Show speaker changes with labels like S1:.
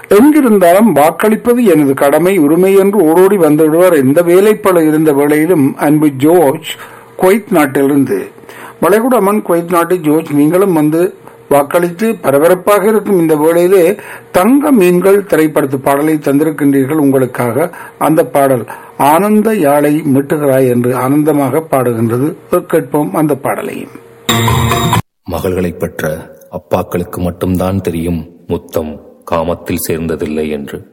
S1: எங்கிருந்தாலும் வாக்களிப்பது எனது கடமை உரிமை என்று ஓடோடி வந்து விடுவார் எந்த வேலைப்பட இருந்த வேளையிலும் அன்பு ஜோர்ஜ் குவைத் நாட்டிலிருந்து வளைகுடா அம்மன் குவைத் நாட்டு ஜோர்ஜ் நீங்களும் வந்து வாக்களித்து பரபரப்பாக இருக்கும் இந்த வேளையிலே தங்க மீன்கள் திரைப்படத்து பாடலை தந்திருக்கின்றீர்கள் உங்களுக்காக அந்த பாடல் ஆனந்த யாழை மீட்டுகிறாய் என்று ஆனந்தமாக பாடுகின்றது கேட்போம் அந்த பாடலையும்
S2: மகள்களைப் பெற்ற அப்பாக்களுக்கு மட்டும்தான் தெரியும் முத்தம் காமத்தில் சேர்ந்ததில்லை என்று